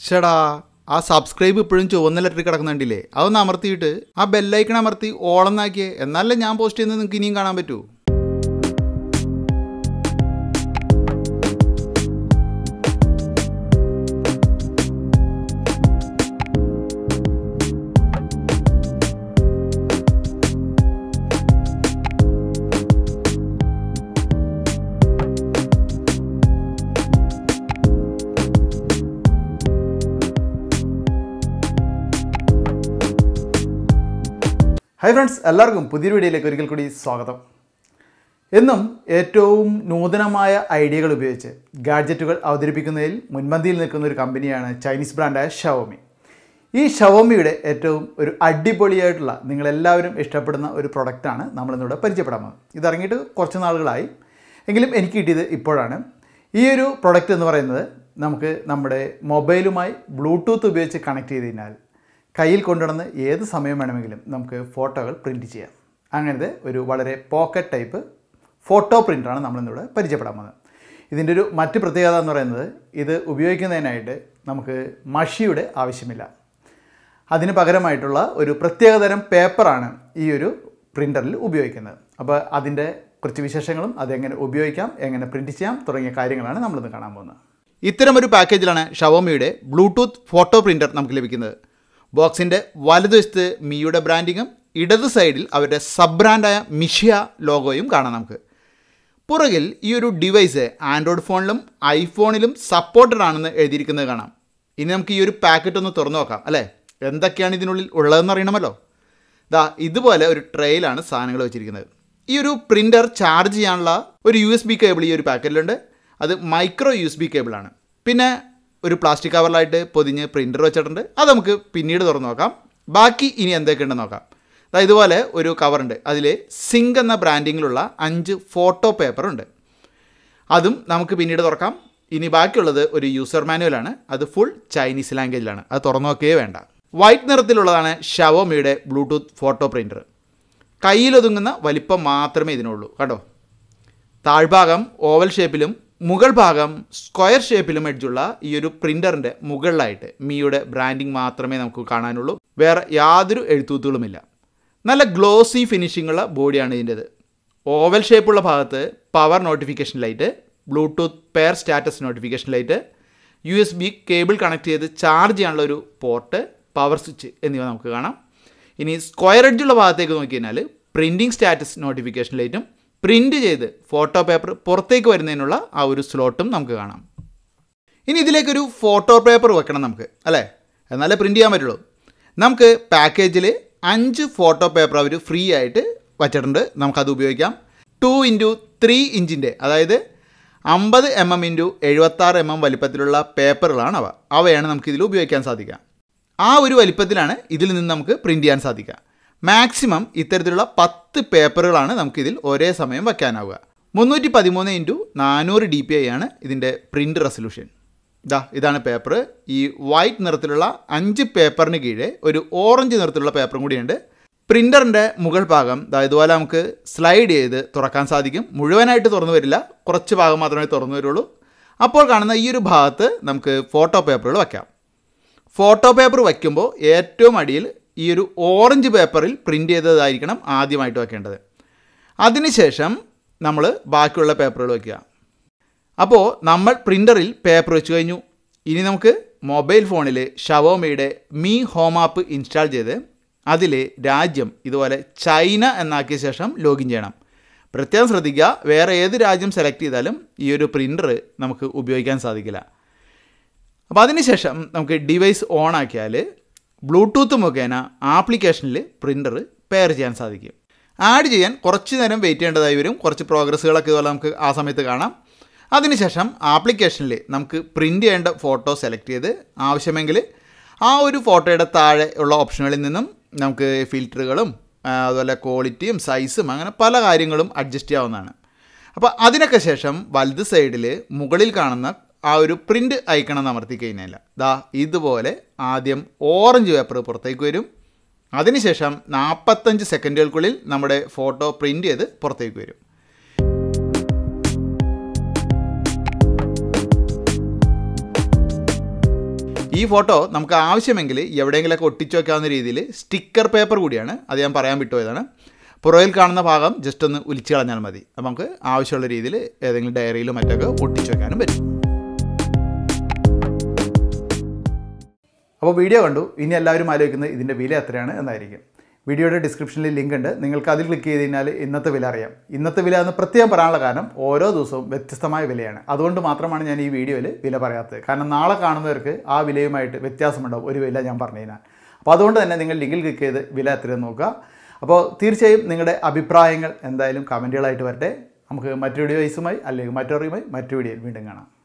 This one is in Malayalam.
ചേടാ ആ സബ്സ്ക്രൈബ് ഇപ്പോഴും ചുവന്ന ലെറ്റർ കിടക്കുന്നുണ്ടില്ലേ അതൊന്ന് അമർത്തിയിട്ട് ആ ബെല്ലൈക്കൺ അമർത്തി ഓളന്നാക്കിയേ എന്നാലേ ഞാൻ പോസ്റ്റ് ചെയ്യുന്നത് നിങ്ങൾക്ക് ഇനിയും കാണാൻ പറ്റൂ ഹായ് ഫ്രണ്ട്സ് എല്ലാവർക്കും പുതിയൊരു വീഡിയോയിലേക്ക് ഒരിക്കൽ കൂടി സ്വാഗതം എന്നും ഏറ്റവും നൂതനമായ ഐഡിയകൾ ഉപയോഗിച്ച് ഗാഡ്ജറ്റുകൾ അവതരിപ്പിക്കുന്നതിൽ മുൻപന്തിയിൽ നിൽക്കുന്ന ഒരു കമ്പനിയാണ് ചൈനീസ് ബ്രാൻഡായ ഷവോമി ഈ ഷവോമിയുടെ ഏറ്റവും ഒരു അടിപൊളിയായിട്ടുള്ള നിങ്ങളെല്ലാവരും ഇഷ്ടപ്പെടുന്ന ഒരു പ്രൊഡക്റ്റാണ് നമ്മളിന്നിവിടെ പരിചയപ്പെടാൻ പോകുന്നത് ഇതിറങ്ങിയിട്ട് കുറച്ച് നാളുകളായി എങ്കിലും എനിക്ക് കിട്ടിയത് ഇപ്പോഴാണ് ഈ ഒരു പ്രൊഡക്റ്റ് എന്ന് പറയുന്നത് നമുക്ക് നമ്മുടെ മൊബൈലുമായി ബ്ലൂടൂത്ത് ഉപയോഗിച്ച് കണക്ട് ചെയ്ത് കഴിഞ്ഞാൽ കയ്യിൽ കൊണ്ടുവന്ന് ഏത് സമയം വേണമെങ്കിലും നമുക്ക് ഫോട്ടോകൾ പ്രിൻറ്റ് ചെയ്യാം അങ്ങനത്തെ ഒരു വളരെ പോക്കറ്റ് ടൈപ്പ് ഫോട്ടോ പ്രിൻ്റാണ് നമ്മളിന്നിവിടെ പരിചയപ്പെടാൻ പോകുന്നത് ഇതിൻ്റെ ഒരു മറ്റ് പ്രത്യേകത എന്ന് പറയുന്നത് ഇത് ഉപയോഗിക്കുന്നതിനായിട്ട് നമുക്ക് മഷിയുടെ ആവശ്യമില്ല അതിന് പകരമായിട്ടുള്ള ഒരു പ്രത്യേകതരം പേപ്പറാണ് ഈ ഒരു പ്രിൻ്ററിൽ ഉപയോഗിക്കുന്നത് അപ്പോൾ അതിൻ്റെ കുറച്ച് വിശേഷങ്ങളും അതെങ്ങനെ ഉപയോഗിക്കാം എങ്ങനെ പ്രിൻറ്റ് ചെയ്യാം തുടങ്ങിയ കാര്യങ്ങളാണ് നമ്മളിന്ന് കാണാൻ പോകുന്നത് ഇത്തരം ഒരു പാക്കേജിലാണ് ഷവോമിയുടെ ബ്ലൂടൂത്ത് ഫോട്ടോ പ്രിൻ്റർ നമുക്ക് ലഭിക്കുന്നത് ബോക്സിൻ്റെ വലതുവശത്ത് മിയുടെ ബ്രാൻഡിങ്ങും ഇടത് സൈഡിൽ അവരുടെ സബ് ബ്രാൻഡായ മിഷിയ ലോഗോയും കാണാം നമുക്ക് പുറകിൽ ഈ ഒരു ഡിവൈസ് ആൻഡ്രോയിഡ് ഫോണിലും ഐഫോണിലും സപ്പോർട്ടഡ് ആണെന്ന് എഴുതിയിരിക്കുന്നത് കാണാം ഇനി നമുക്ക് ഈ ഒരു പാക്കറ്റ് ഒന്ന് തുറന്നു നോക്കാം അല്ലേ എന്തൊക്കെയാണ് ഇതിനുള്ളിൽ ഉള്ളതെന്ന് അറിയണമല്ലോ ദാ ഇതുപോലെ ഒരു ട്രെയിലാണ് സാധനങ്ങൾ വെച്ചിരിക്കുന്നത് ഈ ഒരു പ്രിൻ്റർ ചാർജ് ചെയ്യാനുള്ള ഒരു യു എസ് ബി കേബിൾ ഈ ഒരു പാക്കറ്റിലുണ്ട് അത് മൈക്രോ യു എസ് ബി കേബിളാണ് പിന്നെ ഒരു പ്ലാസ്റ്റിക് കവറിലായിട്ട് പൊതിഞ്ഞ് പ്രിൻ്റർ വെച്ചിട്ടുണ്ട് അത് നമുക്ക് പിന്നീട് തുറന്ന് നോക്കാം ബാക്കി ഇനി എന്തൊക്കെയുണ്ടെന്ന് നോക്കാം അതായത് ഇതുപോലെ ഒരു കവറുണ്ട് അതിൽ സിങ്ക് എന്ന ബ്രാൻഡിങ്ങിലുള്ള അഞ്ച് ഫോട്ടോ പേപ്പർ ഉണ്ട് അതും നമുക്ക് പിന്നീട് തുറക്കാം ഇനി ബാക്കിയുള്ളത് ഒരു യൂസർ മാനുവലാണ് അത് ഫുൾ ചൈനീസ് ലാംഗ്വേജിലാണ് അത് തുറന്നു നോക്കുകയേ വേണ്ട വൈറ്റ് നിറത്തിലുള്ളതാണ് ഷവോമിയുടെ ബ്ലൂടൂത്ത് ഫോട്ടോ പ്രിൻ്റർ കയ്യിലൊതുങ്ങുന്ന വലിപ്പം മാത്രമേ ഇതിനുള്ളൂ കണ്ടോ താഴ്ഭാഗം ഓവൽ ഷേപ്പിലും മുകൾ ഭാഗം സ്ക്വയർ ഷേപ്പിലും എഡ്ജുള്ള ഈ ഒരു പ്രിൻ്ററിൻ്റെ മുകളിലായിട്ട് മിയുടെ ബ്രാൻഡിങ് മാത്രമേ നമുക്ക് കാണാനുള്ളൂ വേറെ യാതൊരു എഴുത്തൂത്തുകളുമില്ല നല്ല ഗ്ലോസി ഫിനിഷിംഗ് ഉള്ള ബോഡിയാണ് ഇതിൻ്റെത് ഓവൽ ഷേപ്പുള്ള ഭാഗത്ത് power notification light Bluetooth pair status notification light U S B cable connect ചെയ്ത് ചാർജ് ചെയ്യാനുള്ള ഒരു പോർട്ട് പവർ സ്വിച്ച് എന്നിവ നമുക്ക് കാണാം ഇനി സ്ക്വയർ എഡ്ജുള്ള ഭാഗത്തേക്ക് നോക്കി കഴിഞ്ഞാൽ പ്രിൻറ്റിംഗ് സ്റ്റാറ്റസ് നോട്ടിഫിക്കേഷൻ ലൈറ്റും പ്രിൻ്റ് ചെയ്ത് ഫോട്ടോ പേപ്പർ പുറത്തേക്ക് വരുന്നതിനുള്ള ആ ഒരു സ്ലോട്ടും നമുക്ക് കാണാം ഇനി ഇതിലേക്കൊരു ഫോട്ടോ പേപ്പർ വെക്കണം നമുക്ക് അല്ലേ എന്നാലേ പ്രിൻ്റ് ചെയ്യാൻ പറ്റുള്ളൂ നമുക്ക് പാക്കേജിൽ അഞ്ച് ഫോട്ടോ പേപ്പർ അവർ ഫ്രീ ആയിട്ട് വച്ചിട്ടുണ്ട് നമുക്കത് ഉപയോഗിക്കാം ടു ഇൻറ്റു ത്രീ ഇഞ്ചിൻ്റെ അതായത് അമ്പത് എം എം ഇൻറ്റു എഴുപത്താറ് എം എം വലിപ്പത്തിലുള്ള പേപ്പറുകളാണ് അവ അവയാണ് നമുക്കിതിൽ ഉപയോഗിക്കാൻ സാധിക്കുക ആ ഒരു വലിപ്പത്തിലാണ് ഇതിൽ നിന്ന് നമുക്ക് പ്രിൻ്റ് ചെയ്യാൻ സാധിക്കുക മാക്സിമം ഇത്തരത്തിലുള്ള പത്ത് പേപ്പറുകളാണ് നമുക്കിതിൽ ഒരേ സമയം വയ്ക്കാനാവുക മുന്നൂറ്റി പതിമൂന്ന് ഇൻറ്റു നാനൂറ് ഡി പി ഐ ആണ് ഇതിൻ്റെ പ്രിൻ്റ് റെസൊല്യൂഷൻ ഇതാ ഇതാണ് പേപ്പർ ഈ വൈറ്റ് നിറത്തിലുള്ള അഞ്ച് പേപ്പറിന് കീഴെ ഒരു ഓറഞ്ച് നിറത്തിലുള്ള പേപ്പറും കൂടിയുണ്ട് പ്രിൻ്ററിൻ്റെ മുകൾ ഭാഗം ദാ ഇതുപോലെ നമുക്ക് സ്ലൈഡ് ചെയ്ത് തുറക്കാൻ സാധിക്കും മുഴുവനായിട്ട് തുറന്നു വരില്ല കുറച്ച് ഭാഗം മാത്രമേ തുറന്നു വരുള്ളൂ അപ്പോൾ കാണുന്ന ഈ ഒരു ഭാഗത്ത് നമുക്ക് ഫോട്ടോ പേപ്പറുകൾ വയ്ക്കാം ഫോട്ടോ പേപ്പർ വയ്ക്കുമ്പോൾ ഏറ്റവും അടിയിൽ ഈ ഒരു ഓറഞ്ച് പേപ്പറിൽ പ്രിൻ്റ് ചെയ്തതായിരിക്കണം ആദ്യമായിട്ട് വെക്കേണ്ടത് അതിനുശേഷം നമ്മൾ ബാക്കിയുള്ള പേപ്പറുകൾ വയ്ക്കുക അപ്പോൾ നമ്മൾ പ്രിൻ്ററിൽ പേപ്പർ വെച്ച് കഴിഞ്ഞു ഇനി നമുക്ക് മൊബൈൽ ഫോണിൽ ഷവോമിയുടെ മീ ഹോം ആപ്പ് ഇൻസ്റ്റാൾ ചെയ്ത് അതിൽ രാജ്യം ഇതുപോലെ ചൈന എന്നാക്കിയ ശേഷം ലോഗിൻ ചെയ്യണം പ്രത്യേകം ശ്രദ്ധിക്കുക വേറെ ഏത് രാജ്യം സെലക്ട് ചെയ്താലും ഈ ഒരു പ്രിൻ്റർ നമുക്ക് ഉപയോഗിക്കാൻ സാധിക്കില്ല അപ്പോൾ അതിനുശേഷം നമുക്ക് ഡിവൈസ് ഓൺ ആക്കിയാൽ ബ്ലൂടൂത്ത് മുഖേന ആപ്ലിക്കേഷനിൽ പ്രിൻ്റർ പെയർ ചെയ്യാൻ സാധിക്കും ആഡ് ചെയ്യാൻ കുറച്ച് നേരം വെയിറ്റ് ചെയ്യേണ്ടതായി വരും കുറച്ച് പ്രോഗ്രസ്സുകളൊക്കെ ഇതുപോലെ നമുക്ക് ആ സമയത്ത് കാണാം അതിനുശേഷം ആപ്ലിക്കേഷനിൽ നമുക്ക് പ്രിൻ്റ് ചെയ്യേണ്ട ഫോട്ടോ സെലക്ട് ചെയ്ത് ആവശ്യമെങ്കിൽ ആ ഒരു ഫോട്ടോയുടെ താഴെ ഉള്ള ഓപ്ഷനുകളിൽ നിന്നും നമുക്ക് ഫിൽറ്ററുകളും അതുപോലെ ക്വാളിറ്റിയും സൈസും അങ്ങനെ പല കാര്യങ്ങളും അഡ്ജസ്റ്റ് ചെയ്യാവുന്നതാണ് അപ്പോൾ അതിനൊക്കെ ശേഷം വലത് സൈഡിൽ മുകളിൽ കാണുന്ന ആ ഒരു പ്രിൻ്റ് ഐക്കണം അമർത്തി കഴിഞ്ഞാൽ ദാ ഇതുപോലെ ആദ്യം ഓറഞ്ച് പേപ്പർ പുറത്തേക്ക് വരും അതിനുശേഷം നാൽപ്പത്തഞ്ച് സെക്കൻഡുകൾക്കുള്ളിൽ നമ്മുടെ ഫോട്ടോ പ്രിൻ്റ് ചെയ്ത് പുറത്തേക്ക് വരും ഈ ഈ ഫോട്ടോ നമുക്ക് ആവശ്യമെങ്കിൽ എവിടെയെങ്കിലുമൊക്കെ ഒട്ടിച്ചു വെക്കാവുന്ന രീതിയിൽ സ്റ്റിക്കർ പേപ്പർ കൂടിയാണ് അത് ഞാൻ പറയാൻ വിട്ടുപോയതാണ് പുറകിൽ കാണുന്ന ഭാഗം ജസ്റ്റ് ഒന്ന് ഉലിച്ച് കളഞ്ഞാൽ മതി അപ്പോൾ നമുക്ക് ആവശ്യമുള്ള രീതിയിൽ ഏതെങ്കിലും ഡയറിയിലും മറ്റൊക്കെ ഒട്ടിച്ചു വെക്കാനും പറ്റും അപ്പോൾ വീഡിയോ കണ്ടു ഇനി എല്ലാവരും ആലോചിക്കുന്നത് ഇതിൻ്റെ വില എത്രയാണ് എന്നായിരിക്കും വീഡിയോയുടെ ഡിസ്ക്രിപ്ഷനിൽ ലിങ്ക് ഉണ്ട് നിങ്ങൾക്ക് അതിൽ ക്ലിക്ക് ചെയ്ത് കഴിഞ്ഞാൽ ഇന്നത്തെ വില അറിയാം ഇന്നത്തെ വില എന്ന് പ്രത്യേകം പറയാനുള്ള കാരണം ഓരോ ദിവസവും വ്യത്യസ്തമായ വിലയാണ് അതുകൊണ്ട് മാത്രമാണ് ഞാൻ ഈ വീഡിയോയിൽ വില പറയാത്തത് കാരണം നാളെ കാണുന്നവർക്ക് ആ വിലയുമായിട്ട് വ്യത്യാസമുണ്ടാവും ഒരു വില ഞാൻ പറഞ്ഞു കഴിഞ്ഞാൽ അപ്പോൾ അതുകൊണ്ട് തന്നെ നിങ്ങൾ ലിങ്കിൽ ക്ലിക്ക് ചെയ്ത് വില എത്രയെന്ന് നോക്കുക അപ്പോൾ തീർച്ചയായും നിങ്ങളുടെ അഭിപ്രായങ്ങൾ എന്തായാലും കമൻറ്റുകളായിട്ട് വരട്ടെ നമുക്ക് മറ്റൊരു വീഡിയോസുമായി അല്ലെങ്കിൽ മറ്റൊറിയുമായി മറ്റു വീഡിയോയിൽ വീണ്ടും കാണാം